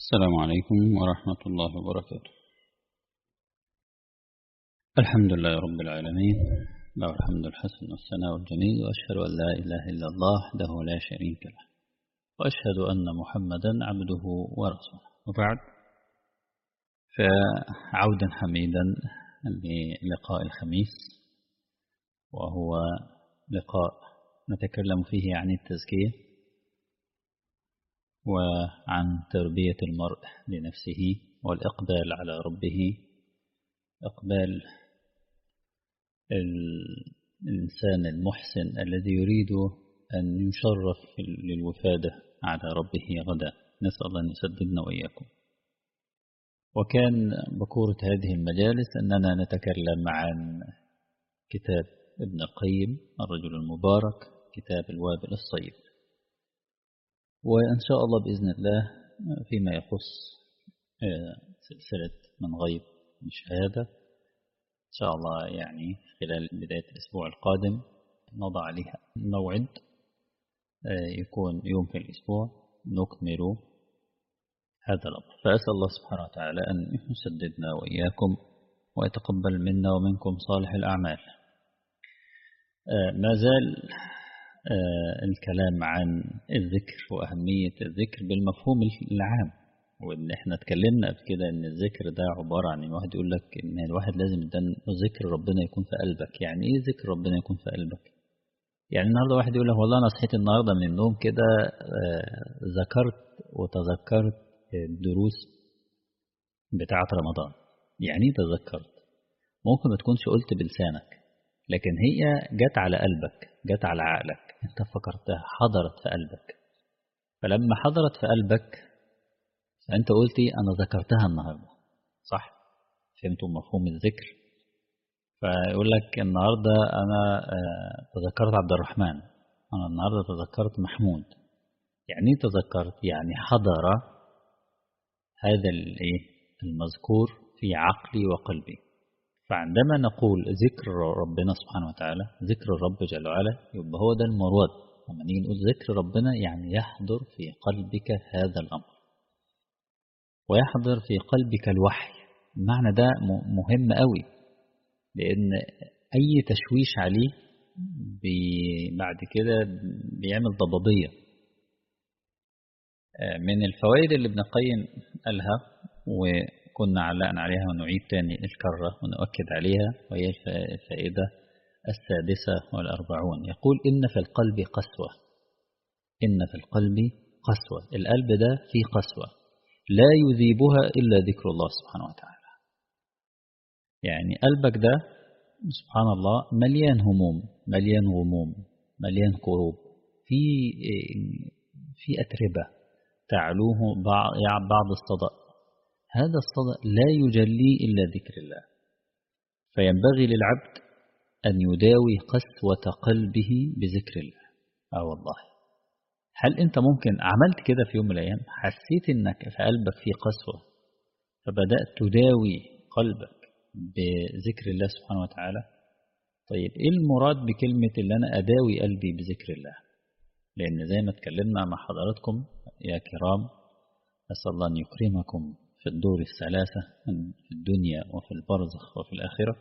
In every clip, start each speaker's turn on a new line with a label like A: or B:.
A: السلام عليكم ورحمة الله وبركاته الحمد لله رب العالمين له الحمد الحسن والثناء الجميل وأشهد أن لا إله إلا الله وحده لا شريك له وأشهد أن محمدا عبده ورسوله وبعد فعودا حميدا للقاء الخميس وهو لقاء نتكلم فيه عن التزكية وعن تربية المرء لنفسه والإقبال على ربه إقبال الإنسان المحسن الذي يريد أن يشرف للوفادة على ربه غدا نسأل الله أن يسددنا وإياكم وكان بكورة هذه المجالس أننا نتكلم عن كتاب ابن القيم الرجل المبارك كتاب الوابل الصيب وإن شاء الله بإذن الله فيما يخص سلسلة من غيب من شهادة إن شاء الله يعني خلال بداية الأسبوع القادم نضع عليها موعد يكون يوم في الأسبوع نكمل هذا الأمر فأسأل الله سبحانه وتعالى أن يسددنا وإياكم ويتقبل منا ومنكم صالح الأعمال ما زال الكلام عن الذكر وأهمية الذكر بالمفهوم العام وإن إحنا اتكلمنا قبل كده إن الذكر ده عبارة عن إن واحد يقول لك إن الواحد لازم ذكر ربنا يكون في قلبك يعني إيه ذكر ربنا يكون في قلبك يعني النهاردة واحد يقول لك والله أنا صحيت النهاردة من النوم كده ذكرت وتذكرت الدروس بتاعة رمضان يعني إيه تذكرت ممكن ما تكونش قلت بلسانك لكن هي جت على قلبك جت على عقلك انت فكرتها حضرت في قلبك فلما حضرت في قلبك فانت قلتي انا ذكرتها النهارده صح فهمتوا مفهوم الذكر فيقول لك النهارده انا تذكرت عبد الرحمن انا النهارده تذكرت محمود يعني ايه تذكرت يعني حضر هذا الايه المذكور في عقلي وقلبي فعندما نقول ذكر ربنا سبحانه وتعالى ذكر الرب جل وعلا يبقى هو ده المراد لما نيجي نقول ذكر ربنا يعني يحضر في قلبك هذا الأمر ويحضر في قلبك الوحي المعنى ده مهم قوي لأن أي تشويش عليه بعد كده بيعمل ضبابية من الفوائد اللي ابن القيم قالها و كنا علقنا عليها ونعيد تاني الكرة ونؤكد عليها وهي الفائدة السادسة والأربعون يقول إن في القلب قسوة إن في القلب قسوة القلب ده فيه قسوة لا يذيبها إلا ذكر الله سبحانه وتعالى يعني قلبك ده سبحان الله مليان هموم مليان غموم مليان كروب في في أتربة تعلوه بعض الصدأ هذا الصدأ لا يجلي إلا ذكر الله فينبغي للعبد أن يداوي قسوة قلبه بذكر الله آه والله هل أنت ممكن عملت كده في يوم من الأيام حسيت أنك في قلبك في قسوة فبدأت تداوي قلبك بذكر الله سبحانه وتعالى طيب إيه المراد بكلمة اللي أنا أداوي قلبي بذكر الله لأن زي ما اتكلمنا مع حضراتكم يا كرام أسأل الله أن يكرمكم في الدور الثلاثة في الدنيا وفي البرزخ وفي الآخرة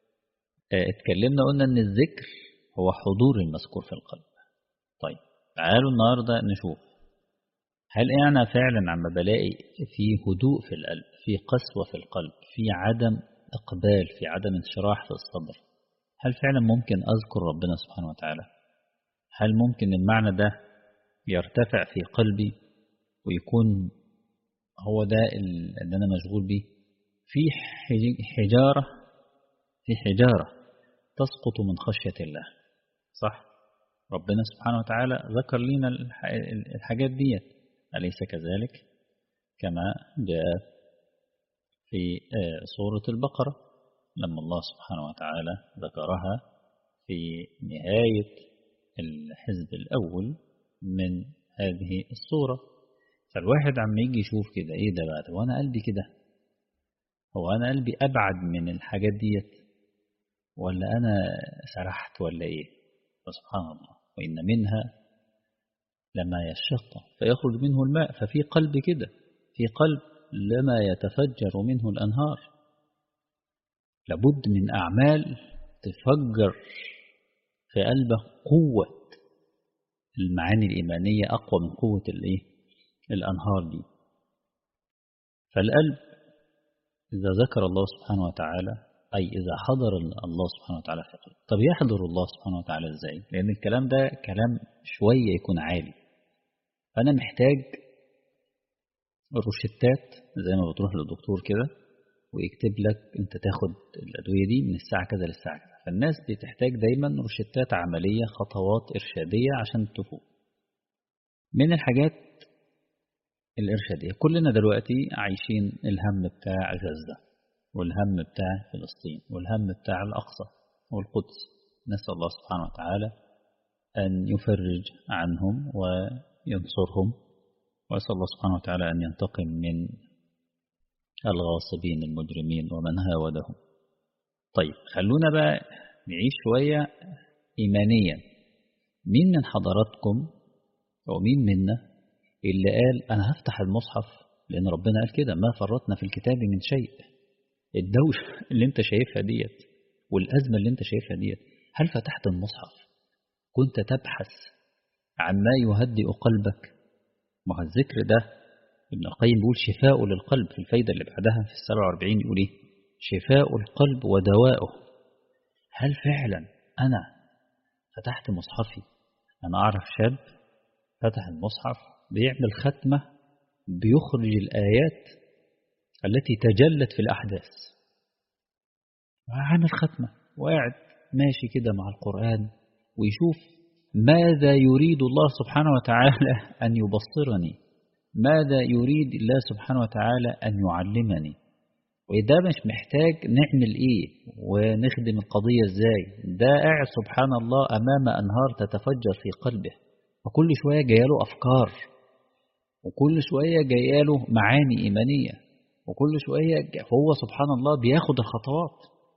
A: اتكلمنا قلنا أن الذكر هو حضور المذكور في القلب طيب تعالوا النهاردة نشوف هل أنا فعلا عم بلاقي في هدوء في القلب في قسوة في القلب في عدم إقبال في عدم انشراح في الصدر هل فعلا ممكن أذكر ربنا سبحانه وتعالى هل ممكن المعنى ده يرتفع في قلبي ويكون هو ده اللي أنا مشغول به في حجارة في حجارة تسقط من خشية الله صح ربنا سبحانه وتعالى ذكر لنا الحاجات ديت أليس كذلك كما جاء في سورة البقرة لما الله سبحانه وتعالى ذكرها في نهاية الحزب الأول من هذه الصورة فالواحد عم يجي يشوف كده ايه ده بقى وانا قلبي كده هو انا قلبي ابعد من الحاجات ديت ولا انا سرحت ولا ايه فسبحان الله وان منها لما يشق فيخرج منه الماء ففي قلب كده في قلب لما يتفجر منه الأنهار لابد من أعمال تفجر في قلبه قوة المعاني الإيمانية أقوى من قوة الإيه؟ الأنهار دي فالقلب إذا ذكر الله سبحانه وتعالى أي إذا حضر الله سبحانه وتعالى في قلب طب يحضر الله سبحانه وتعالى إزاي لأن الكلام ده كلام شوية يكون عالي فأنا محتاج روشتات زي ما بتروح للدكتور كده ويكتب لك أنت تاخد الأدوية دي من الساعة كذا للساعة كذا فالناس بتحتاج دايما روشتات عملية خطوات إرشادية عشان تفوق من الحاجات الإرشادية كلنا دلوقتي عايشين الهم بتاع غزة والهم بتاع فلسطين والهم بتاع الأقصى والقدس نسأل الله سبحانه وتعالى أن يفرج عنهم وينصرهم وأسأل الله سبحانه وتعالى أن ينتقم من الغاصبين المجرمين ومن هاودهم طيب خلونا بقى نعيش شوية إيمانيا مين من حضراتكم أو مين منا اللي قال أنا هفتح المصحف لأن ربنا قال كده ما فرطنا في الكتاب من شيء الدوشة اللي انت شايفها ديت والأزمة اللي انت شايفها ديت هل فتحت المصحف كنت تبحث عن ما يهدئ قلبك ما هو الذكر ده ابن القيم بيقول شفاء للقلب في الفايدة اللي بعدها في السبع واربعين يقول ايه شفاء القلب ودواؤه هل فعلا أنا فتحت مصحفي أنا أعرف شاب فتح المصحف بيعمل ختمة بيخرج الآيات التي تجلت في الأحداث عامل ختمة وقاعد ماشي كده مع القرآن ويشوف ماذا يريد الله سبحانه وتعالى أن يبصرني ماذا يريد الله سبحانه وتعالى أن يعلمني وده مش محتاج نعمل إيه ونخدم القضية إزاي ده قاعد سبحان الله أمام أنهار تتفجر في قلبه وكل شوية جايله أفكار وكل شوية جايله معاني إيمانية وكل شوية هو سبحان الله بياخد الخطوات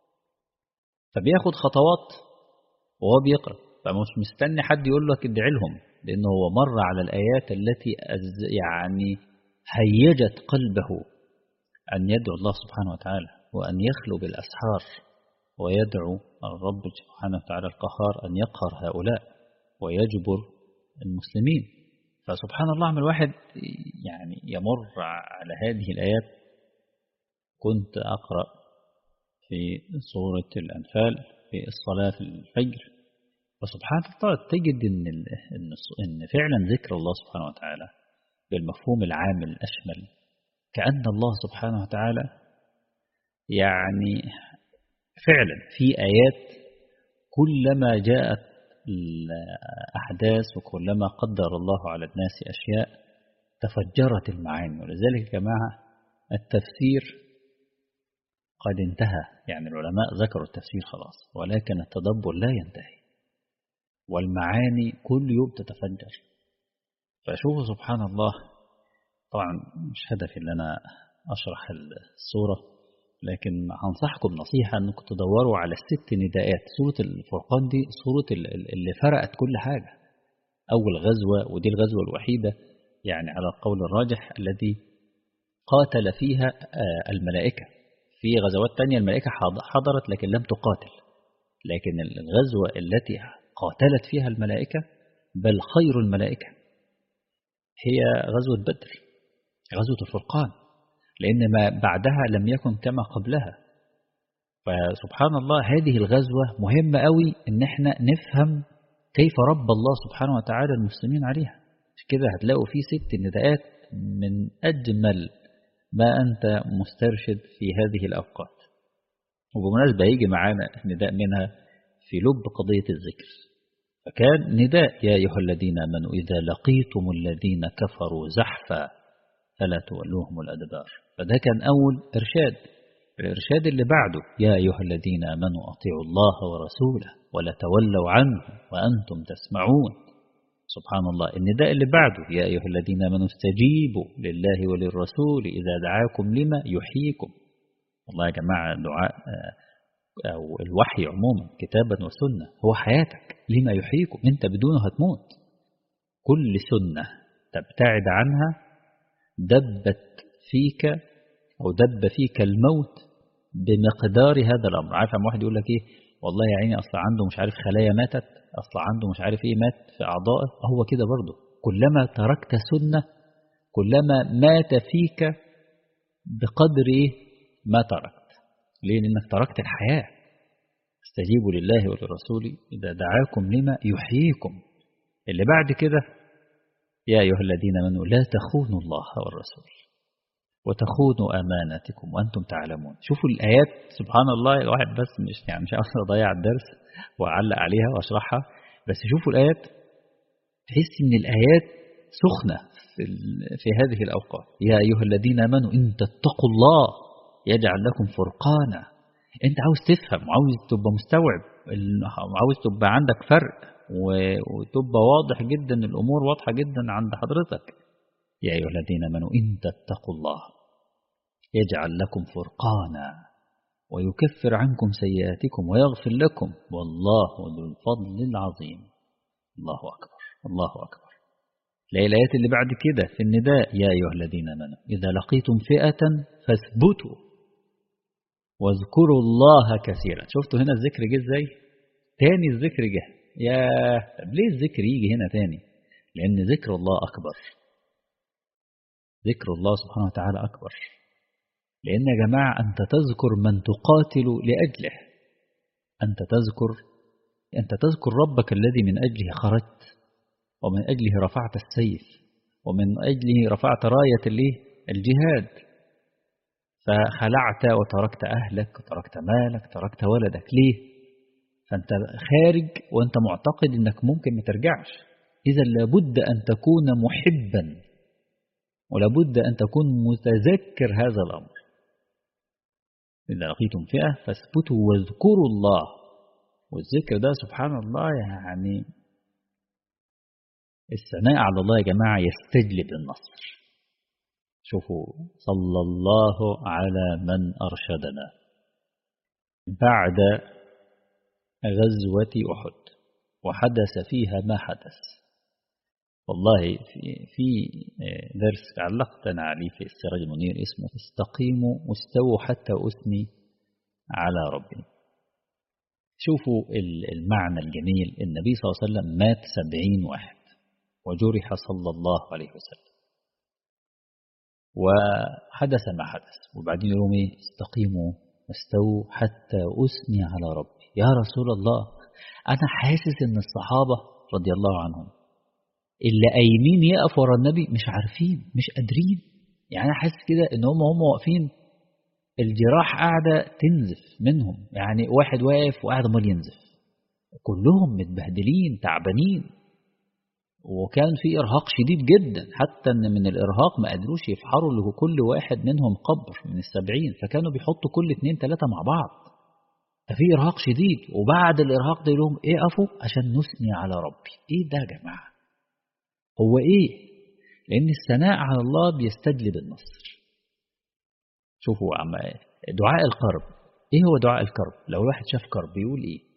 A: فبياخد خطوات وهو بيقرأ فمش مستني حد يقول لك ادعي لهم لأنه هو مر على الآيات التي يعني هيجت قلبه أن يدعو الله سبحانه وتعالى وأن يخلو بالأسحار ويدعو الرب سبحانه وتعالى القهار أن يقهر هؤلاء ويجبر المسلمين فسبحان الله عمل واحد يعني يمر على هذه الآيات كنت أقرأ في سورة الأنفال في الصلاة في الفجر وسبحان الله تجد إن, إن, إن فعلا ذكر الله سبحانه وتعالى بالمفهوم العام الأشمل كأن الله سبحانه وتعالى يعني فعلا في آيات كلما جاءت الأحداث وكلما قدر الله على الناس أشياء تفجرت المعاني ولذلك يا جماعة التفسير قد انتهى يعني العلماء ذكروا التفسير خلاص ولكن التدبر لا ينتهي والمعاني كل يوم تتفجر فشوفوا سبحان الله طبعا مش هدفي ان انا اشرح الصورة لكن هنصحكم نصيحة انكم تدوروا على الست نداءات سورة الفرقان دي سورة اللي فرقت كل حاجة اول غزوة ودي الغزوة الوحيدة يعني على القول الراجح الذي قاتل فيها الملائكة في غزوات تانية الملائكة حضرت لكن لم تقاتل لكن الغزوة التي قاتلت فيها الملائكة بل خير الملائكة هي غزوة بدر غزوة الفرقان لأن ما بعدها لم يكن كما قبلها فسبحان الله هذه الغزوة مهمة قوي إن احنا نفهم كيف رب الله سبحانه وتعالى المسلمين عليها كده هتلاقوا في ست نداءات من أجمل ما أنت مسترشد في هذه الأوقات وبمناسبة يجي معانا نداء منها في لب قضية الذكر فكان نداء يا أيها الذين آمنوا إذا لقيتم الذين كفروا زحفا فلا تولوهم الأدبار فده كان أول إرشاد الإرشاد اللي بعده يا أيها الذين آمنوا أطيعوا الله ورسوله ولا تولوا عنه وأنتم تسمعون سبحان الله النداء اللي بعده يا أيها الذين آمنوا استجيبوا لله وللرسول إذا دعاكم لما يحييكم والله يا جماعة دعاء أو الوحي عموما كتابا وسنة هو حياتك لما يحييكم أنت بدونه هتموت كل سنة تبتعد عنها دبت فيك أو دب فيك الموت بمقدار هذا الأمر عارف عم واحد يقول لك إيه والله يا عيني أصلا عنده مش عارف خلايا ماتت أصلا عنده مش عارف إيه مات في أعضائه هو كده برضه كلما تركت سنة كلما مات فيك بقدر إيه ما تركت ليه لأنك تركت الحياة استجيبوا لله وللرسول إذا دعاكم لما يحييكم اللي بعد كده يا أيها الذين آمنوا لا تخونوا الله والرسول وتخونوا أماناتكم وأنتم تعلمون شوفوا الآيات سبحان الله الواحد بس مش يعني مش عاوز أضيع الدرس وأعلق عليها وأشرحها بس شوفوا الآيات تحس إن الآيات سخنة في, في هذه الأوقات يا أيها الذين آمنوا إن تتقوا الله يجعل لكم فرقانا أنت عاوز تفهم وعاوز تبقى مستوعب وعاوز تبقى عندك فرق وتبقى واضح جدا الأمور واضحة جدا عند حضرتك يا أيها الذين آمنوا إن تتقوا الله يجعل لكم فرقانا ويكفر عنكم سيئاتكم ويغفر لكم والله ذو الفضل العظيم الله أكبر الله أكبر الآيات اللي بعد كده في النداء يا أيها الذين آمنوا إذا لقيتم فئة فاثبتوا واذكروا الله كثيرا شفتوا هنا الذكر جه ازاي تاني الذكر جه يا طب ليه الذكر يجي هنا تاني لأن ذكر الله أكبر ذكر الله سبحانه وتعالى أكبر لأن يا جماعة أنت تذكر من تقاتل لأجله أنت تذكر أنت تذكر ربك الذي من أجله خرجت ومن أجله رفعت السيف ومن أجله رفعت راية الجهاد فخلعت وتركت أهلك وتركت مالك تركت ولدك ليه فأنت خارج وأنت معتقد أنك ممكن ما ترجعش إذا لابد أن تكون محبا ولابد أن تكون متذكر هذا الأمر إذا لقيتم فئة فاثبتوا واذكروا الله والذكر ده سبحان الله يعني الثناء على الله يا جماعة يستجلب النصر شوفوا صلى الله على من أرشدنا بعد غزوة أحد وحدث فيها ما حدث والله في, في درس علقت أنا عليه في السراج المنير اسمه استقيموا واستووا حتى أثني على ربي شوفوا المعنى الجميل النبي صلى الله عليه وسلم مات سبعين واحد وجرح صلى الله عليه وسلم وحدث ما حدث وبعدين يقولون ايه استقيموا واستووا حتى أثني على ربي يا رسول الله أنا حاسس إن الصحابة رضي الله عنهم اللي قايمين يقفوا ورا النبي مش عارفين مش قادرين يعني أنا حاسس كده إن هم هم واقفين الجراح قاعدة تنزف منهم يعني واحد واقف وقاعد عمال ينزف كلهم متبهدلين تعبانين وكان في إرهاق شديد جدا حتى إن من الإرهاق ما قدروش يفحروا لكل واحد منهم قبر من السبعين فكانوا بيحطوا كل اتنين تلاتة مع بعض ففي إرهاق شديد وبعد الإرهاق ده لهم اقفوا عشان نثني على ربي إيه ده يا جماعة هو إيه لأن الثناء على الله بيستجلب النصر شوفوا عم دعاء القرب إيه هو دعاء الكرب لو الواحد شاف كرب بيقول إيه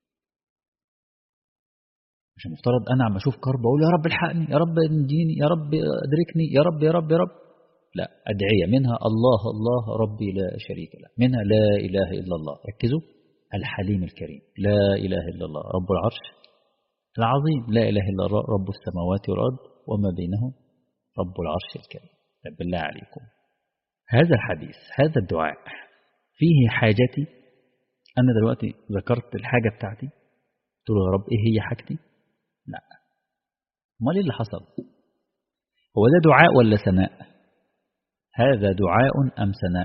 A: مش المفترض أنا عم أشوف كرب أقول يا رب الحقني يا رب انجيني يا رب أدركني يا رب يا رب يا رب لا أدعية منها الله الله ربي لا شريك له منها لا إله إلا الله ركزوا الحليم الكريم لا إله إلا الله رب العرش العظيم لا إله إلا الله رب السماوات والأرض وما بينهم رب العرش الكريم طب بالله عليكم هذا الحديث هذا الدعاء فيه حاجتي أنا دلوقتي ذكرت الحاجة بتاعتي قلت له يا رب إيه هي حاجتي لا امال ايه اللي حصل هو ده دعاء ولا ثناء هذا دعاء أم ثناء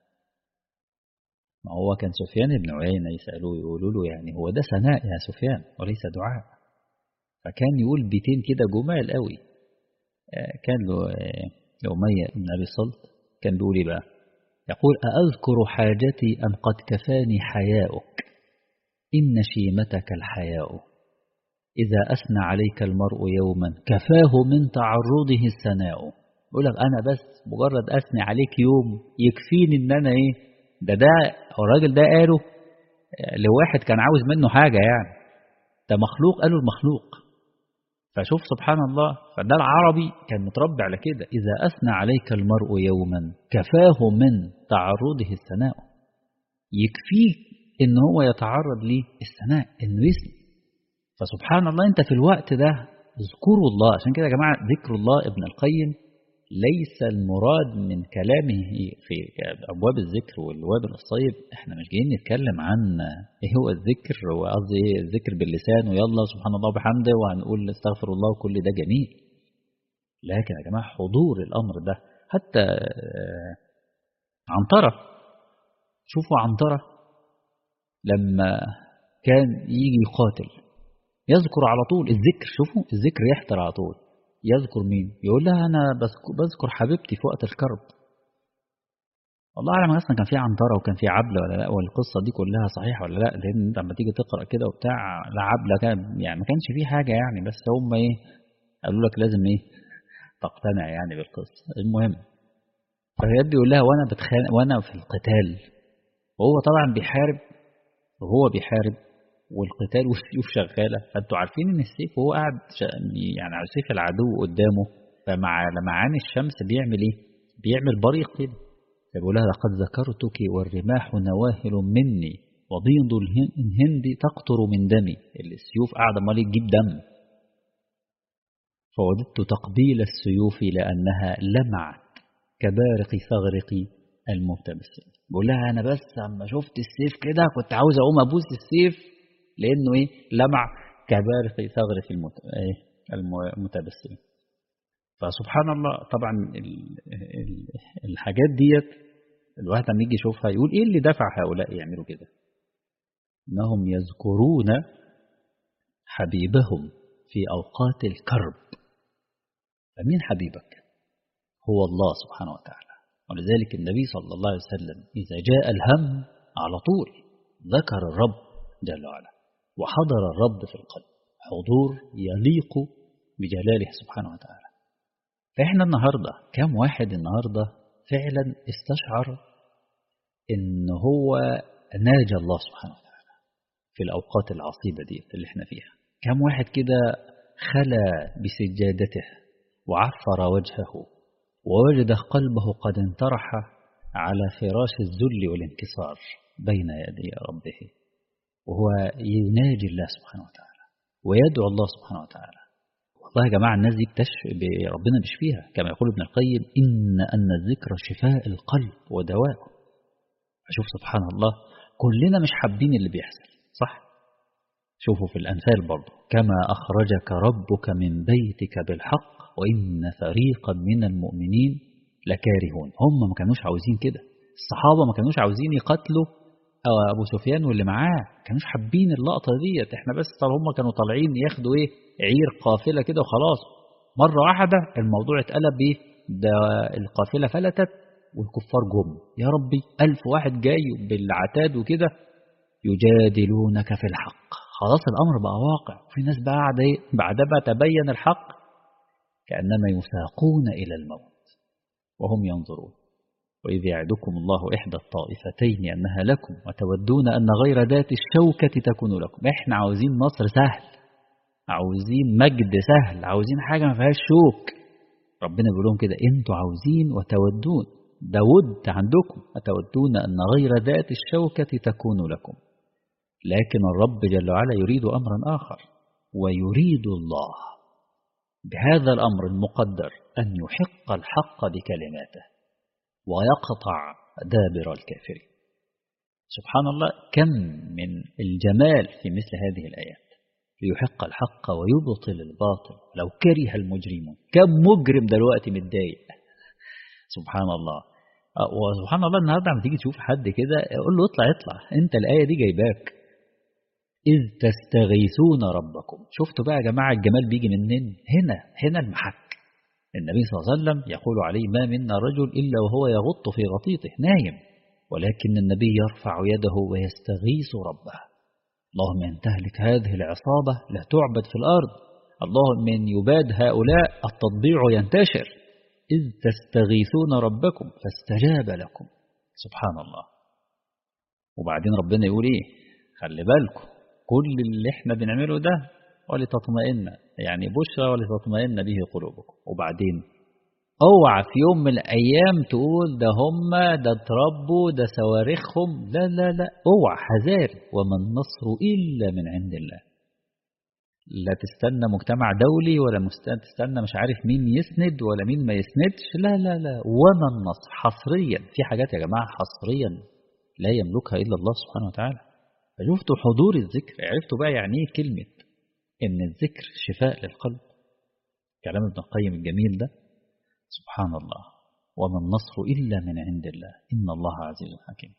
A: ما هو كان سفيان بن عيينة يسألوه يقولوا له يعني هو ده ثناء يا سفيان وليس دعاء فكان يقول بيتين كده جمال قوي كان له لأمية بن أبي صلت كان بيقول ايه بقى يقول أأذكر حاجتي أم قد كفاني حياؤك إن شيمتك الحياء إذا أثنى عليك المرء يوما كفاه من تعرضه الثناء يقول لك أنا بس مجرد أثني عليك يوم يكفيني إن أنا إيه ده ده الراجل ده قاله لواحد كان عاوز منه حاجة يعني ده مخلوق قالوا المخلوق فشوف سبحان الله فده العربي كان متربي على كده إذا أثنى عليك المرء يوما كفاه من تعرضه الثناء يكفيه إن هو يتعرض ليه الثناء إنه يسلم فسبحان الله أنت في الوقت ده اذكروا الله عشان كده يا جماعة ذكر الله ابن القيم ليس المراد من كلامه في أبواب الذكر والوابل الصيب احنا مش جايين نتكلم عن ايه هو الذكر وقصدي ايه الذكر باللسان ويلا سبحان الله وبحمده وهنقول استغفر الله وكل ده جميل لكن يا جماعة حضور الأمر ده حتى عنترة شوفوا عنترة لما كان يجي يقاتل يذكر على طول الذكر شوفوا الذكر يحتر على طول يذكر مين يقول لها أنا بذكر حبيبتي في وقت الكرب والله أعلم أصلا كان في عنترة وكان في عبلة ولا لا والقصة دي كلها صحيحة ولا لا لأن أنت لما تيجي تقرأ كده وبتاع لا عبلة كان يعني ما كانش فيه حاجة يعني بس هم إيه قالوا لك لازم إيه تقتنع يعني بالقصة المهم فيد يقول لها وأنا بتخانق وأنا في القتال وهو طبعا بيحارب وهو بيحارب والقتال والسيوف شغالة فانتوا عارفين ان السيف وهو قاعد يعني على سيف العدو قدامه فمع لمعان الشمس بيعمل ايه بيعمل بريق كده فبيقول لها لقد ذكرتك والرماح نواهل مني وبيض الهند تقطر من دمي السيوف قاعدة مالي تجيب دم فوددت تقبيل السيوف لأنها لمعت كبارق ثغرق المبتبسم بقول لها أنا بس أما شفت السيف كده كنت عاوز أقوم أبوس السيف لأنه إيه لمع كبارق ثغر في المتبسم فسبحان الله طبعا الحاجات ديت الواحد لما يجي يشوفها يقول إيه اللي دفع هؤلاء يعملوا كده إنهم يذكرون حبيبهم في أوقات الكرب فمين حبيبك هو الله سبحانه وتعالى ولذلك النبي صلى الله عليه وسلم إذا جاء الهم على طول ذكر الرب جل وعلا وحضر الرب في القلب حضور يليق بجلاله سبحانه وتعالى فإحنا النهاردة كم واحد النهاردة فعلا استشعر إن هو ناجى الله سبحانه وتعالى في الأوقات العصيبة دي اللي احنا فيها كم واحد كده خلى بسجادته وعفر وجهه ووجد قلبه قد انطرح على فراش الذل والانكسار بين يدي ربه وهو يناجي الله سبحانه وتعالى ويدعو الله سبحانه وتعالى والله يا جماعة الناس دي بتش ربنا بيشفيها كما يقول ابن القيم إن أن الذكر شفاء القلب ودواء أشوف سبحان الله كلنا مش حابين اللي بيحصل صح شوفوا في الأنفال برضه كما أخرجك ربك من بيتك بالحق وإن فريقا من المؤمنين لكارهون هم ما كانوش عاوزين كده الصحابة ما كانوش عاوزين يقتلوا أبو سفيان واللي معاه كانوش حابين اللقطة ديت احنا بس طب هم كانوا طالعين ياخدوا ايه عير قافلة كده وخلاص مرة واحدة الموضوع اتقلب ايه ده القافلة فلتت والكفار جم يا ربي ألف واحد جاي بالعتاد وكده يجادلونك في الحق خلاص الأمر بقى واقع في ناس بعد ايه بعد ما تبين الحق كأنما يساقون إلى الموت وهم ينظرون وإذ يعدكم الله إحدى الطائفتين أنها لكم وتودون أن غير ذات الشوكة تكون لكم إحنا عاوزين نصر سهل عاوزين مجد سهل عاوزين حاجة ما فيهاش شوك ربنا بيقول لهم كده أنتوا عاوزين وتودون ده ود عندكم أتودون أن غير ذات الشوكة تكون لكم لكن الرب جل وعلا يريد أمرا آخر ويريد الله بهذا الأمر المقدر أن يحق الحق بكلماته ويقطع دابر الكافرين سبحان الله كم من الجمال في مثل هذه الآيات ليحق الحق ويبطل الباطل لو كره المجرمون كم مجرم دلوقتي متضايق سبحان الله وسبحان الله النهارده لما تيجي تشوف حد كده قول له اطلع اطلع انت الآية دي جايباك إذ تستغيثون ربكم شفتوا بقى يا جماعة الجمال بيجي منين هنا هنا المحك النبي صلى الله عليه وسلم يقول عليه ما منا رجل إلا وهو يغط في غطيطه نايم ولكن النبي يرفع يده ويستغيث ربه اللهم ان تهلك هذه العصابة لا تعبد في الأرض اللهم من يباد هؤلاء التطبيع ينتشر إذ تستغيثون ربكم فاستجاب لكم سبحان الله وبعدين ربنا يقول إيه خلي بالكم كل اللي احنا بنعمله ده ولتطمئن يعني بشرى ولتطمئن به قلوبكم وبعدين اوعى في يوم من الايام تقول ده هم ده اتربوا ده صواريخهم لا لا لا اوعى حذار وما النصر الا من عند الله لا تستنى مجتمع دولي ولا تستنى مش عارف مين يسند ولا مين ما يسندش لا لا لا وما النصر حصريا في حاجات يا جماعة حصريا لا يملكها إلا الله سبحانه وتعالى فشفتوا حضور الذكر عرفتوا بقى يعني ايه كلمة إن الذكر شفاء للقلب كلام ابن القيم الجميل ده سبحان الله وما النصر إلا من عند الله إن الله عزيز حكيم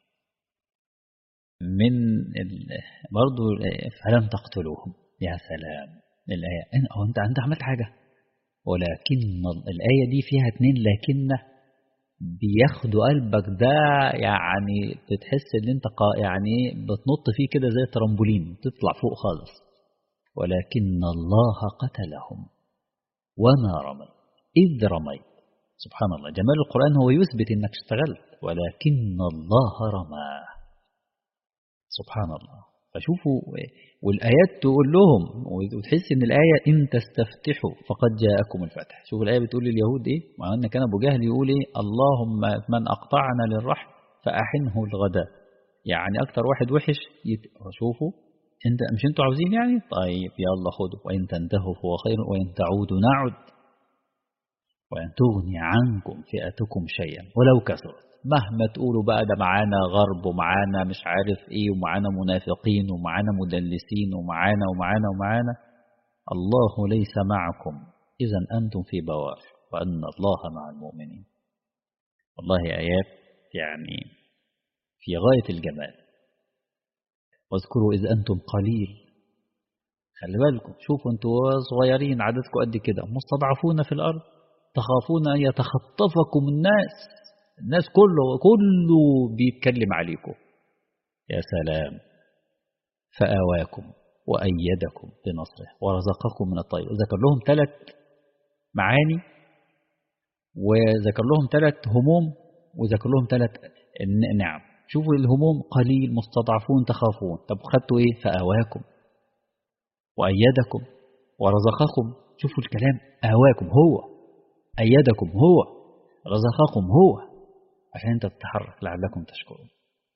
A: من برضو فلم تقتلوهم يا سلام الآية أو أنت أنت عملت حاجة ولكن الآية دي فيها اتنين لكن بياخدوا قلبك ده يعني بتحس ان انت يعني بتنط فيه كده زي ترامبولين تطلع فوق خالص ولكن الله قتلهم وما رمي إذ رميت سبحان الله جمال القرآن هو يثبت انك اشتغلت ولكن الله رماه سبحان الله فشوفوا والآيات تقول لهم وتحس إن الآية إن تستفتحوا فقد جاءكم الفتح شوف الآية بتقول لليهود إيه مع أن كان أبو جهل يقول إيه اللهم من أقطعنا للرحم فأحنه الغداء يعني أكتر واحد وحش يت... شوفوا انت مش انتوا عاوزين يعني طيب يلا خدوا وإن تنتهوا فهو خير وإن تعودوا نعد وإن تغني عنكم فئتكم شيئا ولو كثرت مهما تقولوا بقى ده معانا غرب ومعانا مش عارف ايه ومعانا منافقين ومعانا مدلسين ومعانا ومعانا ومعانا الله ليس معكم إذا أنتم في بوار وأن الله مع المؤمنين والله آيات يعني في غاية الجمال واذكروا إذ أنتم قليل خلي بالكم شوفوا أنتوا صغيرين عددكم قد كده مستضعفون في الأرض تخافون أن يتخطفكم الناس الناس كله كله بيتكلم عليكم يا سلام فآواكم وأيدكم بنصره ورزقكم من الطيب ذكر لهم ثلاث معاني وذكر لهم ثلاث هموم وذكر لهم ثلاث نعم شوفوا الهموم قليل مستضعفون تخافون طب خدتوا ايه فآواكم وأيدكم ورزقكم شوفوا الكلام آواكم هو أيدكم هو رزقكم هو عشان انت تتحرك لعلكم تشكرون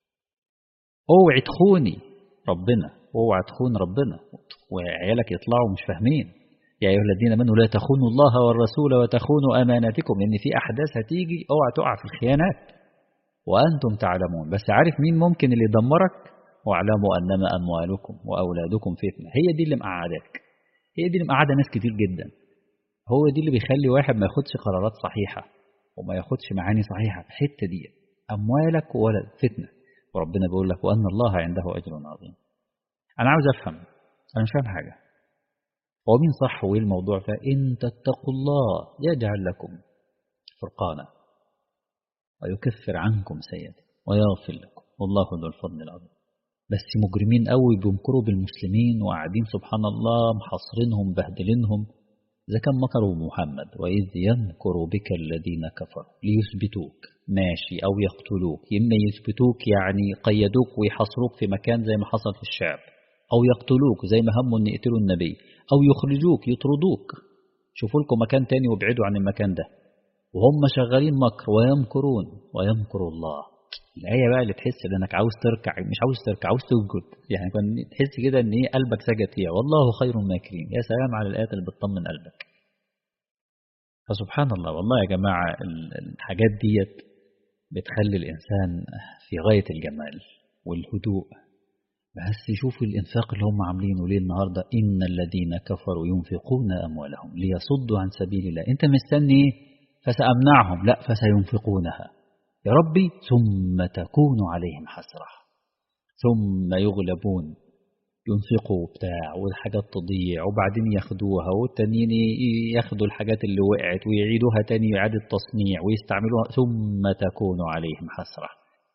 A: اوعي تخوني ربنا اوعي تخون ربنا وعيالك يطلعوا مش فاهمين يا ايها الذين امنوا لا تخونوا الله والرسول وتخونوا اماناتكم ان في احداث هتيجي اوعى تقع في الخيانات وانتم تعلمون بس عارف مين ممكن اللي يدمرك واعلموا انما اموالكم واولادكم فتنه هي دي اللي مقعداك هي دي اللي مقعده ناس كتير جدا هو دي اللي بيخلي واحد ما ياخدش قرارات صحيحه وما ياخدش معاني صحيحة في الحتة دي أموالك ولا فتنة وربنا بيقول لك وأن الله عنده أجر عظيم أنا عاوز أفهم أنا مش فاهم حاجة هو مين صح وإيه الموضوع فإن تتقوا الله يجعل لكم فرقانا ويكفر عنكم سيئات ويغفر لكم والله ذو الفضل العظيم بس مجرمين قوي بيمكروا بالمسلمين وقاعدين سبحان الله محاصرينهم بهدلينهم إذا كان مكروا محمد وإذ يمكر بك الذين كفروا ليثبتوك ماشي أو يقتلوك إما يثبتوك يعني قيدوك ويحصروك في مكان زي ما حصل في الشعب أو يقتلوك زي ما هموا أن يقتلوا النبي أو يخرجوك يطردوك شوفوا لكم مكان تاني وابعدوا عن المكان ده وهم شغالين مكر ويمكرون ويمكر الله الآية بقى اللي تحس إنك عاوز تركع مش عاوز تركع عاوز تسجد يعني تحس كده إن إيه قلبك سجد فيها والله خير ماكرين يا سلام على الآيات اللي بتطمن قلبك فسبحان الله والله يا جماعة الحاجات ديت بتخلي الإنسان في غاية الجمال والهدوء بس شوفوا الإنفاق اللي هم عاملينه ليه النهاردة إن الذين كفروا ينفقون أموالهم ليصدوا عن سبيل الله أنت مستني فسأمنعهم لا فسينفقونها يا ربي ثم تكون عليهم حسرة ثم يغلبون ينفقوا بتاع والحاجات تضيع وبعدين ياخدوها والتانيين ياخدوا الحاجات اللي وقعت ويعيدوها تاني إعادة تصنيع ويستعملوها ثم تكون عليهم حسرة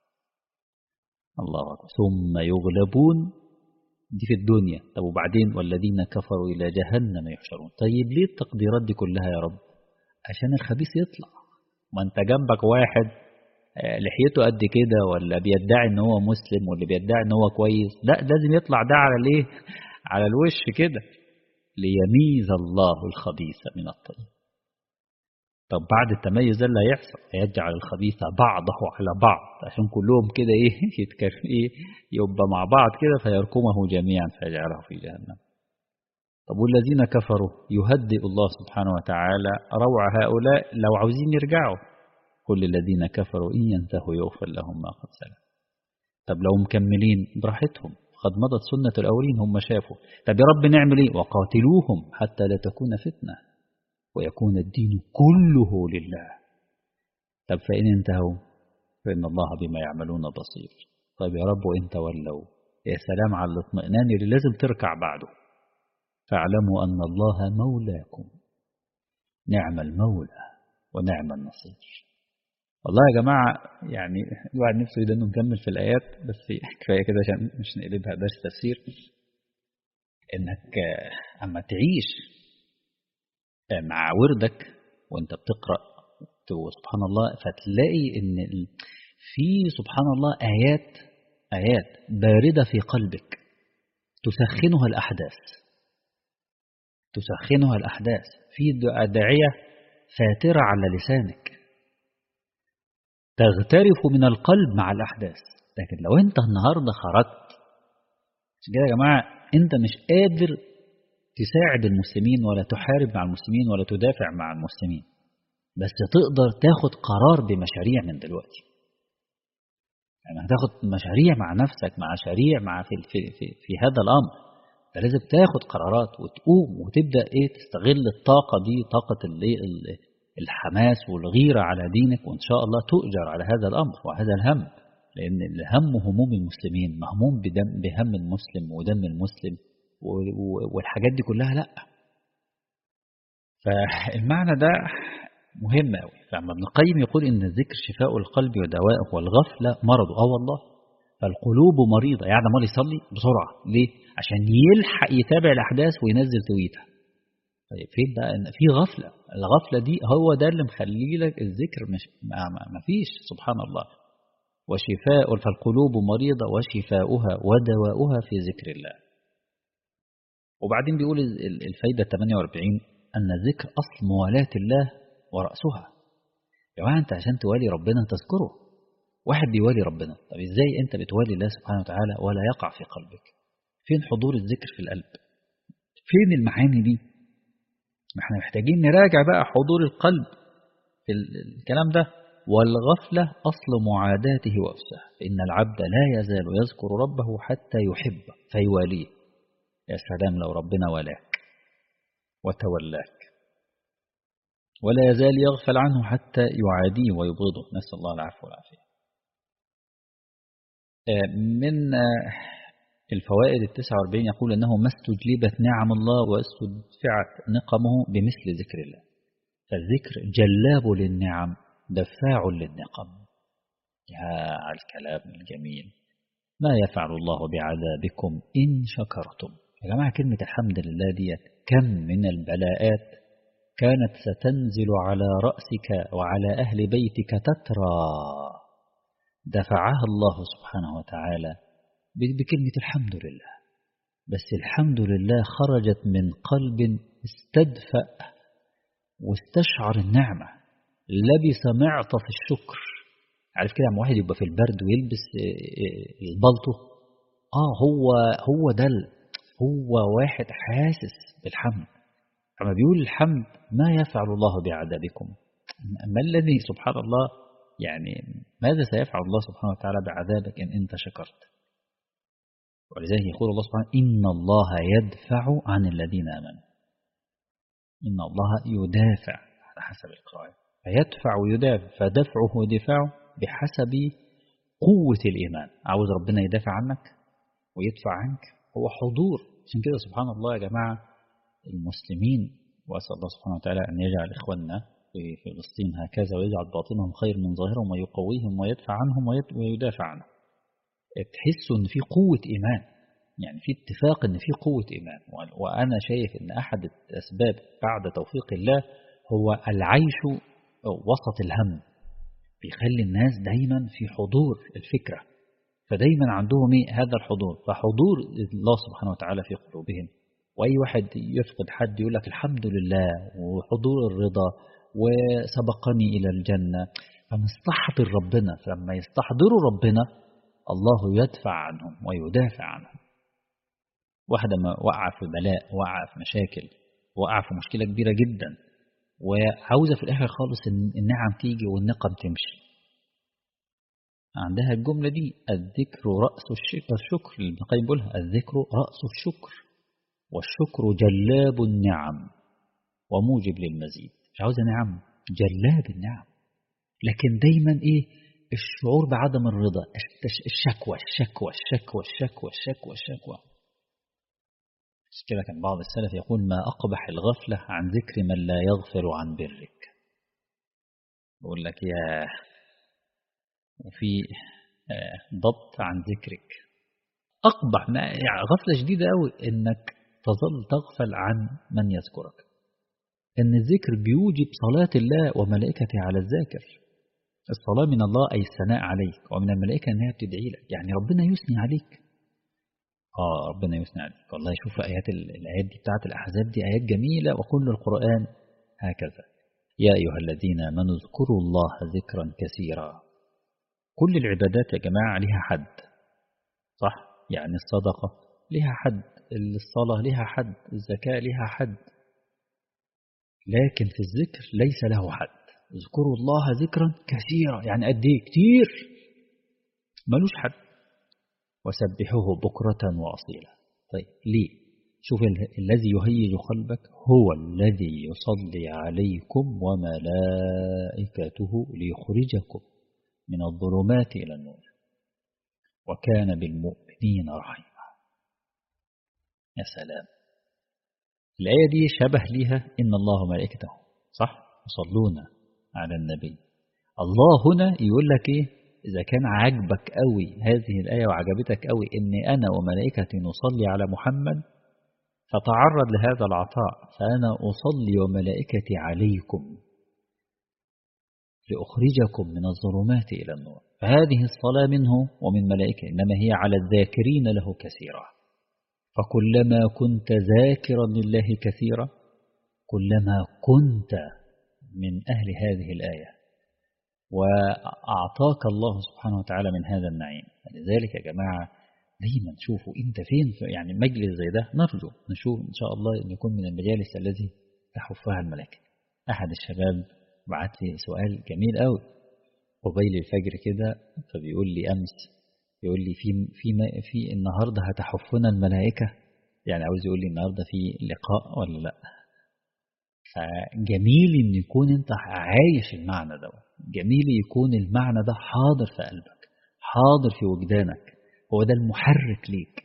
A: الله أكبر ثم يغلبون دي في الدنيا طب وبعدين والذين كفروا إلى جهنم يحشرون طيب ليه التقديرات دي كلها يا رب عشان الخبيث يطلع ما انت جنبك واحد لحيته قد كده ولا بيدعي ان هو مسلم واللي بيدعي ان هو كويس لا لازم يطلع ده على الايه على الوش كده ليميز الله الخبيث من الطيب طب بعد التميز ده اللي هيحصل هيجعل الخبيث بعضه على بعض عشان كلهم كده ايه يتكر ايه يبقى مع بعض كده فيركمه جميعا فيجعله في جهنم طب والذين كفروا يهدئ الله سبحانه وتعالى روع هؤلاء لو عاوزين يرجعوا كل الذين كفروا إن ينتهوا يغفر لهم ما قد سلف طب لو مكملين براحتهم قد مضت سنة الأولين هم شافوا طب يا رب نعمل ايه وقاتلوهم حتى لا تكون فتنة ويكون الدين كله لله طب فإن انتهوا فإن الله بما يعملون بصير طيب يا رب وإن تولوا يا سلام على الاطمئنان اللي لازم تركع بعده فاعلموا أن الله مولاكم نعم المولى ونعم النصير والله يا جماعة يعني الواحد نفسه يدنه نكمل في الآيات بس كفاية كده عشان مش نقلبها درس تفسير إنك أما تعيش مع وردك وانت بتقرأ سبحان الله فتلاقي ان في سبحان الله آيات آيات باردة في قلبك تسخنها الأحداث تسخنها الأحداث في أدعية فاترة على لسانك تغترف من القلب مع الأحداث لكن لو أنت النهاردة خرجت عشان كده يا جماعة أنت مش قادر تساعد المسلمين ولا تحارب مع المسلمين ولا تدافع مع المسلمين بس تقدر تاخد قرار بمشاريع من دلوقتي يعني هتاخد مشاريع مع نفسك مع شريع مع في, في, في, في هذا الأمر انت لازم تاخد قرارات وتقوم وتبدأ ايه تستغل الطاقة دي طاقة الحماس والغيرة على دينك وإن شاء الله تؤجر على هذا الأمر وهذا الهم لأن الهم هموم المسلمين مهموم بدم بهم المسلم ودم المسلم والحاجات دي كلها لا فالمعنى ده مهم قوي فلما ابن القيم يقول ان الذكر شفاء القلب ودوائه والغفله مرض اه والله فالقلوب مريضه يعني امال يصلي بسرعه ليه عشان يلحق يتابع الاحداث وينزل تويتها طيب فين بقى ان في غفله الغفله دي هو ده اللي مخلي لك الذكر مش ما فيش سبحان الله وشفاء فالقلوب مريضه وشفاؤها ودواؤها في ذكر الله وبعدين بيقول الفايدة 48 أن الذكر أصل موالاة الله ورأسها يا جماعة أنت عشان توالي ربنا تذكره واحد بيوالي ربنا طب إزاي أنت بتوالي الله سبحانه وتعالى ولا يقع في قلبك فين حضور الذكر في القلب فين المعاني دي ما احنا محتاجين نراجع بقى حضور القلب في الكلام ده والغفلة أصل معاداته وأفسه إن العبد لا يزال يذكر ربه حتى يحب فيواليه يا سلام لو ربنا ولاك وتولاك ولا يزال يغفل عنه حتى يعاديه ويبغضه نسأل الله العفو والعافية من الفوائد التسعة والبعين يقول أنه ما استجلبت نعم الله واستدفعت نقمه بمثل ذكر الله فالذكر جلاب للنعم دفاع للنقم يا على الكلام الجميل ما يفعل الله بعذابكم إن شكرتم يا جماعة كلمة الحمد لله ديت كم من البلاءات كانت ستنزل على رأسك وعلى أهل بيتك تترى دفعها الله سبحانه وتعالى بكلمة الحمد لله بس الحمد لله خرجت من قلب استدفأ واستشعر النعمة لبس معطف الشكر عارف كده لما واحد يبقى في البرد ويلبس البلطو اه هو هو ده هو واحد حاسس بالحمد أما بيقول الحمد ما يفعل الله بعذابكم ما الذي سبحان الله يعني ماذا سيفعل الله سبحانه وتعالى بعذابك إن أنت شكرت ولذلك يقول الله سبحانه إن الله يدفع عن الذين آمنوا إن الله يدافع على حسب القراءة فيدفع ويدافع فدفعه ودفاعه بحسب قوة الإيمان عاوز ربنا يدافع عنك ويدفع عنك هو حضور عشان كده سبحان الله يا جماعة المسلمين وأسأل الله سبحانه وتعالى أن يجعل إخواننا في فلسطين هكذا ويجعل باطنهم خير من ظاهرهم ويقويهم ويدفع عنهم ويدافع عنهم تحسوا أن في قوة إيمان يعني في اتفاق أن في قوة إيمان وأنا شايف أن أحد الأسباب بعد توفيق الله هو العيش وسط الهم بيخلي الناس دايما في حضور الفكرة فدايما عندهم هذا الحضور فحضور الله سبحانه وتعالى في قلوبهم وأي واحد يفقد حد يقول لك الحمد لله وحضور الرضا وسبقني إلى الجنة فمستحضر ربنا فلما يستحضروا ربنا الله يدفع عنهم ويدافع عنهم واحدة ما وقع في بلاء وقع في مشاكل وقع في مشكلة كبيرة جدا وعاوزة في الآخر خالص إن النعم تيجي والنقم تمشي عندها الجملة دي الذكر رأس الشكر ابن القيم بيقولها الذكر رأس الشكر والشكر جلاب النعم وموجب للمزيد مش عاوزة نعم جلاب النعم لكن دايما ايه الشعور بعدم الرضا الشكوى الشكوى الشكوى الشكوى الشكوى الشكوى كده كان بعض السلف يقول ما أقبح الغفلة عن ذكر من لا يغفر عن برك يقول لك يا وفي ضبط عن ذكرك أقبح ما يعني غفلة شديدة قوي إنك تظل تغفل عن من يذكرك إن الذكر بيوجب صلاة الله وملائكته على الذاكر الصلاة من الله أي الثناء عليك ومن الملائكة أنها بتدعي لك يعني ربنا يثني عليك آه ربنا يثني عليك والله شوف آيات الآيات دي بتاعت الأحزاب دي آيات جميلة وكل القرآن هكذا يا أيها الذين آمنوا اذكروا الله ذكرا كثيرا كل العبادات يا جماعة لها حد صح يعني الصدقة لها حد الصلاة لها حد الزكاة لها حد لكن في الذكر ليس له حد اذكروا الله ذكرا كثيرا يعني قد ايه كتير ملوش حد وسبحوه بكرة وأصيلا طيب ليه شوف الذي يهيج قلبك هو الذي يصلي عليكم وملائكته ليخرجكم من الظلمات إلى النور وكان بالمؤمنين رحيما يا سلام الآية دي شبه ليها إن الله ملائكته صح يصلون على النبي الله هنا يقول لك إيه إذا كان عجبك قوي هذه الآية وعجبتك قوي إن أنا وملائكتي نصلي على محمد فتعرض لهذا العطاء فأنا أصلي وملائكتي عليكم لأخرجكم من الظلمات إلى النور فهذه الصلاة منه ومن ملائكة إنما هي على الذاكرين له كثيرا فكلما كنت ذاكرا لله كثيرا كلما كنت من أهل هذه الآية وأعطاك الله سبحانه وتعالى من هذا النعيم لذلك يا جماعة دايما شوفوا انت فين في يعني مجلس زي ده نرجو نشوف ان شاء الله ان يكون من المجالس التي تحفها الملائكة احد الشباب بعت لي سؤال جميل قوي قبيل الفجر كده فبيقول لي امس يقول لي في في في النهارده هتحفنا الملائكة يعني عاوز يقول لي النهارده في لقاء ولا لا فجميل ان يكون انت عايش المعنى ده جميل يكون المعنى ده حاضر في قلبك حاضر في وجدانك هو ده المحرك ليك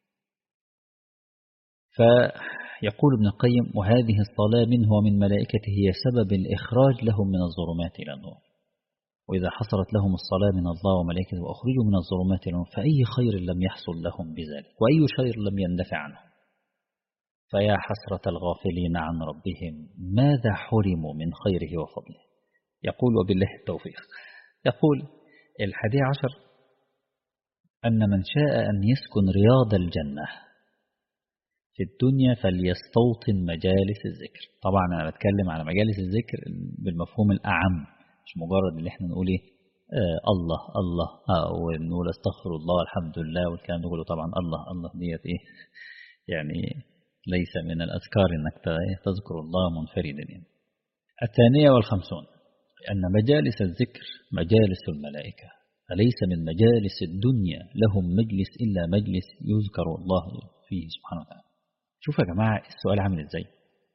A: فيقول ابن القيم وهذه الصلاة منه ومن ملائكته هي سبب الإخراج لهم من الظلمات إلى النور وإذا حصلت لهم الصلاة من الله وملائكته وأخرجوا من الظلمات إلى النور فأي خير لم يحصل لهم بذلك وأي شر لم يندفع عنهم فيا حسرة الغافلين عن ربهم ماذا حرموا من خيره وفضله يقول وبالله التوفيق يقول الحادي عشر أن من شاء أن يسكن رياض الجنة في الدنيا فليستوطن مجالس الذكر طبعا أنا بتكلم على مجالس الذكر بالمفهوم الأعم مش مجرد اللي احنا نقول ايه آه الله الله آه ونقول استغفر الله الحمد لله والكلام ده كله طبعا الله الله ديت ايه يعني ليس من الأذكار انك تذكر الله منفردا يعني. الثانية والخمسون أن مجالس الذكر مجالس الملائكة فليس من مجالس الدنيا لهم مجلس إلا مجلس يذكر الله فيه سبحانه وتعالى شوف يا جماعة السؤال عامل إزاي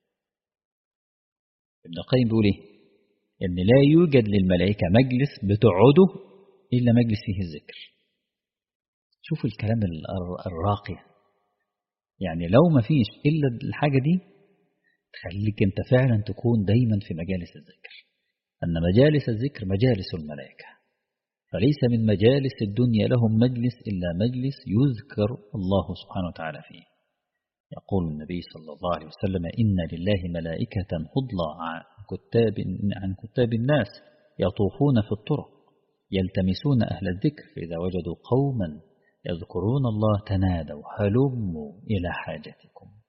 A: ابن القيم بيقول إيه إن لا يوجد للملائكة مجلس بتقعده إلا مجلس فيه الذكر شوفوا الكلام الراقي يعني لو ما فيش إلا الحاجة دي تخليك أنت فعلا تكون دايما في مجالس الذكر أن مجالس الذكر مجالس الملائكة فليس من مجالس الدنيا لهم مجلس إلا مجلس يذكر الله سبحانه وتعالى فيه يقول النبي صلى الله عليه وسلم إن لله ملائكة فضلا عن كتاب, عن كتاب الناس يطوفون في الطرق يلتمسون أهل الذكر فإذا وجدوا قوما يذكرون الله تنادوا هلموا إلى حاجتكم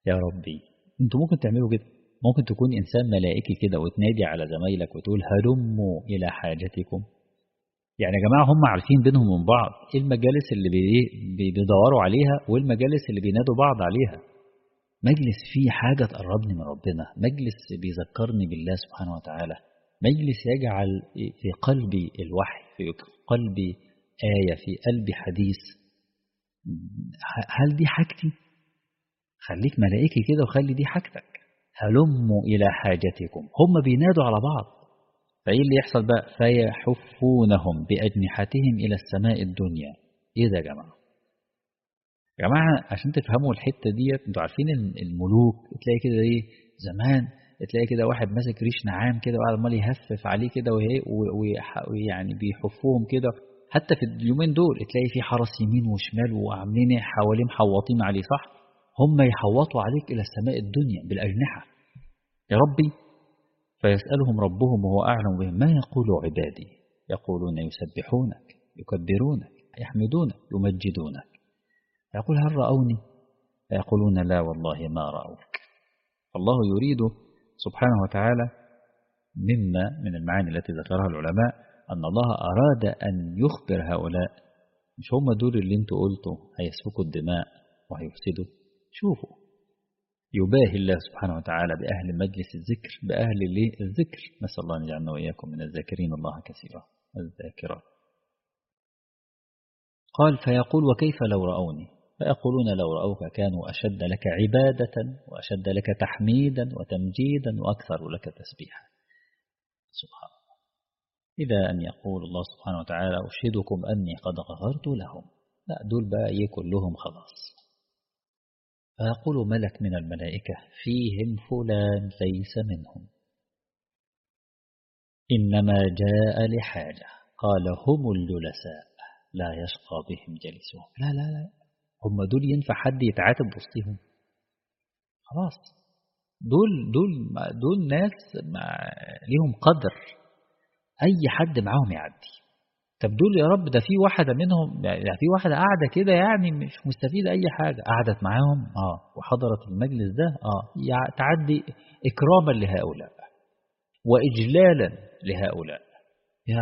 A: يا ربي انتوا ممكن تعملوا كده ممكن تكون إنسان ملائكي كده وتنادي على زمايلك وتقول هلموا إلى حاجتكم يعني يا جماعة هم عارفين بينهم من بعض إيه المجالس اللي بيدوروا عليها والمجالس اللي بينادوا بعض عليها مجلس فيه حاجة تقربني من ربنا مجلس بيذكرني بالله سبحانه وتعالى مجلس يجعل في قلبي الوحي في قلبي آية في قلبي حديث هل دي حاجتي خليك ملائكي كده وخلي دي حاجتك هلموا إلى حاجتكم هم بينادوا على بعض فإيه اللي يحصل بقى فيحفونهم بأجنحتهم إلى السماء الدنيا إيه ده يا جماعة يا جماعة عشان تفهموا الحتة ديت انتوا عارفين الملوك تلاقي كده ايه زمان تلاقي كده واحد ماسك ريش نعام كده وقاعد عمال يهفف عليه كده ويعني بيحفوهم كده حتى في اليومين دول تلاقي في حرس يمين وشمال وعاملين حواليه محوطين عليه صح هم يحوطوا عليك إلى السماء الدنيا بالأجنحة يا ربي فيسألهم ربهم وهو أعلم بهم ما يقول عبادي يقولون يسبحونك يكبرونك يحمدونك يمجدونك يقول هل رأوني يقولون لا والله ما رأوك الله يريد سبحانه وتعالى مما من المعاني التي ذكرها العلماء أن الله أراد أن يخبر هؤلاء مش هم دول اللي انتوا قلتوا هيسفكوا الدماء وهيفسدوا شوفوا يباهي الله سبحانه وتعالى بأهل مجلس الذكر بأهل الذكر نسأل الله أن يجعلنا وإياكم من الذاكرين الله كثيرا الذاكرات قال فيقول وكيف لو رأوني فيقولون لو رأوك كانوا أشد لك عبادة وأشد لك تحميدا وتمجيدا وأكثر لك تسبيحا سبحان الله إذا أن يقول الله سبحانه وتعالى أشهدكم أني قد غفرت لهم لا دول بقى إيه كلهم خلاص فيقول ملك من الملائكة فيهم فلان ليس منهم إنما جاء لحاجة قال هم الجلساء لا يشقى بهم جلسهم لا لا لا هم دول ينفع حد يتعاتب وسطهم خلاص دول دول دول ناس ليهم قدر أي حد معاهم يعدي طب دول يا رب ده في واحدة منهم يعني في واحدة قاعدة كده يعني مش مستفيدة أي حاجة قعدت معاهم اه وحضرت المجلس ده اه تعدي إكراما لهؤلاء وإجلالا لهؤلاء يا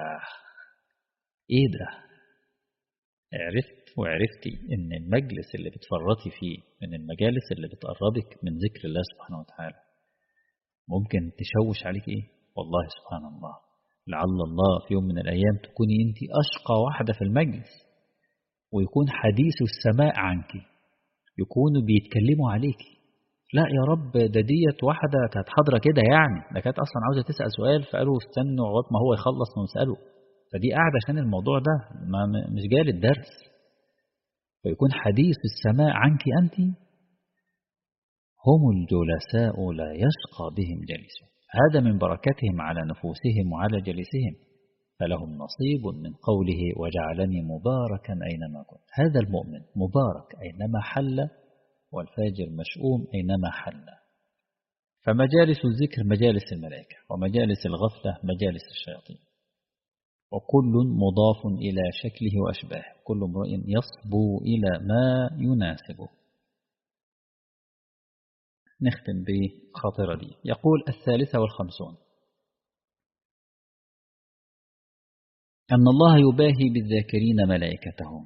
A: إيه ده عرفت وعرفتي إن المجلس اللي بتفرطي فيه من المجالس اللي بتقربك من ذكر الله سبحانه وتعالى ممكن تشوش عليك إيه والله سبحان الله لعل الله في يوم من الأيام تكوني أنت أشقى واحدة في المجلس ويكون حديث السماء عنك يكونوا بيتكلموا عليك لا يا رب ده ديت واحدة كانت حاضرة كده يعني ده كانت أصلا عاوزة تسأل سؤال فقالوا استنوا لغاية ما هو يخلص ونسأله فدي قاعدة عشان الموضوع ده ما مش جاي للدرس فيكون حديث السماء عنك أنت هم الجلساء لا يشقى بهم جلسهم هذا من بركتهم على نفوسهم وعلى جلسهم فلهم نصيب من قوله وجعلني مباركا أينما كنت هذا المؤمن مبارك أينما حل والفاجر مشؤوم أينما حل فمجالس الذكر مجالس الملائكة ومجالس الغفلة مجالس الشياطين وكل مضاف إلى شكله وأشباهه كل امرئ يصبو إلى ما يناسبه نختم بخاطرة دي يقول الثالثة والخمسون أن الله يباهي بالذاكرين ملائكتهم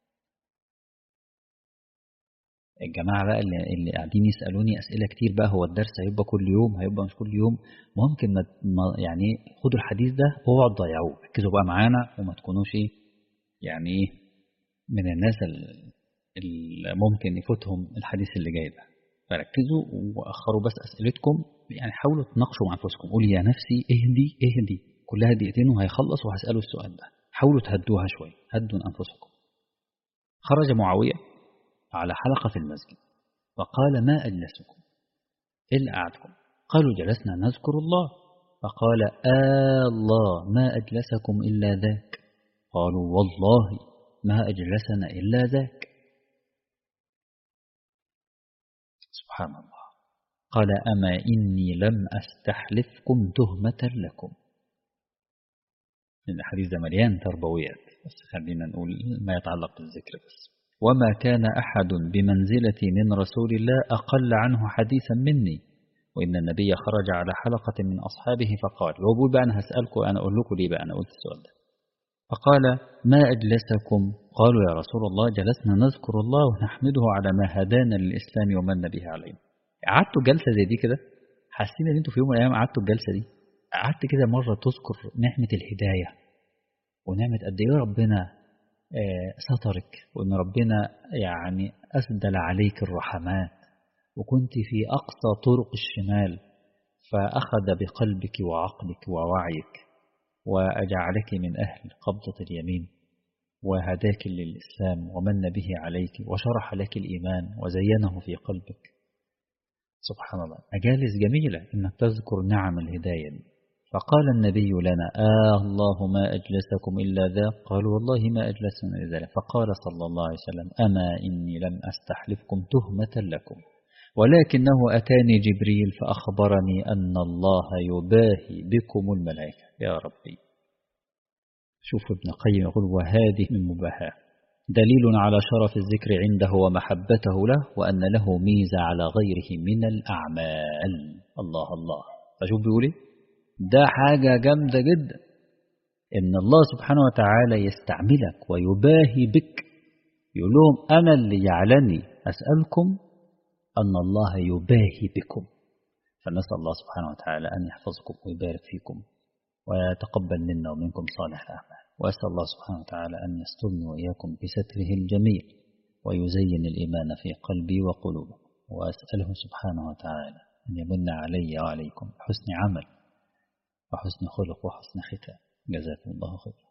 A: الجماعة بقى اللي, اللي قاعدين يسألوني أسئلة كتير بقى هو الدرس هيبقى كل يوم هيبقى مش كل يوم ممكن ما يعني خدوا الحديث ده واقعد ضيعوه ركزوا بقى معانا وما تكونوش ايه يعني ايه من الناس اللي ممكن يفوتهم الحديث اللي جاي ده فركزوا واخروا بس اسئلتكم يعني حاولوا تناقشوا مع انفسكم قولي يا نفسي اهدي اهدي كلها دقيقتين وهيخلص وهساله السؤال ده حاولوا تهدوها شويه هدوا انفسكم خرج معاويه على حلقه في المسجد فقال ما اجلسكم الا قعدكم قالوا جلسنا نذكر الله فقال آه الله ما أجلسكم إلا ذاك قالوا والله ما أجلسنا إلا ذاك سبحان الله قال أما إني لم أستحلفكم تهمة لكم الحديث ده مليان تربويات بس خلينا نقول ما يتعلق بالذكر بس وما كان أحد بمنزلتي من رسول الله أقل عنه حديثا مني وإن النبي خرج على حلقة من أصحابه فقال هو بيقول بقى أنا هسألكم أنا أقول لكم ليه بقى أنا قلت السؤال ده فقال ما أجلسكم قالوا يا رسول الله جلسنا نذكر الله ونحمده على ما هدانا للإسلام ومن به علينا قعدتوا جلسة زي دي كده حاسين ان انتوا في يوم من الايام قعدتوا الجلسه دي قعدت كده مره تذكر نعمه الهدايه ونعمه قد ايه ربنا سترك وان ربنا يعني اسدل عليك الرحمات وكنت في اقصى طرق الشمال فاخذ بقلبك وعقلك ووعيك واجعلك من اهل قبضه اليمين وهداك للاسلام ومن به عليك وشرح لك الايمان وزينه في قلبك سبحان الله مجالس جميلة إنك تذكر نعم الهداية دي فقال النبي لنا آه الله ما أجلسكم إلا ذا قالوا والله ما أجلسنا إلا ذا فقال صلى الله عليه وسلم أما إني لم أستحلفكم تهمة لكم ولكنه أتاني جبريل فأخبرني أن الله يباهي بكم الملائكة يا ربي شوف ابن قيم يقول وهذه من مباهاه دليل على شرف الذكر عنده ومحبته له وأن له ميزة على غيره من الأعمال الله الله فشوف بيقول ايه ده حاجة جامدة جدا إن الله سبحانه وتعالى يستعملك ويباهي بك يقول لهم أنا اللي جعلني أسألكم أن الله يباهي بكم فنسأل الله سبحانه وتعالى أن يحفظكم ويبارك فيكم ويتقبل منا ومنكم صالح الأعمال وأسأل الله سبحانه وتعالى أن يسترني وإياكم بستره الجميل ويزين الإيمان في قلبي وقلوبكم وأسأله سبحانه وتعالى أن يمن علي وعليكم بحسن عمل وحسن خلق وحسن ختام جزاكم الله خيرا